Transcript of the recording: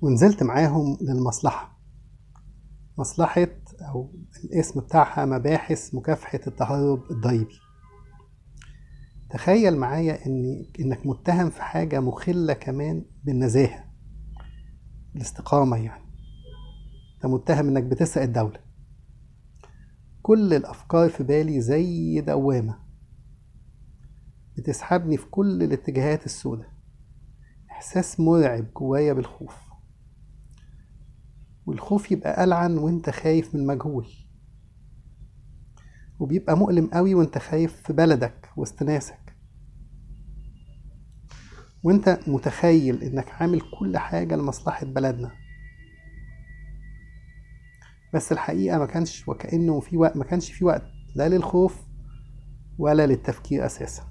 ونزلت معاهم للمصلحة مصلحة أو الاسم بتاعها مباحث مكافحة التهرب الضريبي تخيل معايا إن إنك متهم في حاجة مخلة كمان بالنزاهة الاستقامة يعني أنت متهم إنك بتسرق الدولة كل الأفكار في بالي زي دوامة بتسحبني في كل الاتجاهات السوداء إحساس مرعب جوايا بالخوف والخوف يبقى ألعن وانت خايف من المجهول وبيبقى مؤلم قوي وانت خايف في بلدك وسط ناسك وانت متخيل انك عامل كل حاجة لمصلحة بلدنا بس الحقيقة ما كانش وكأنه في وقت ما كانش في وقت لا للخوف ولا للتفكير أساسا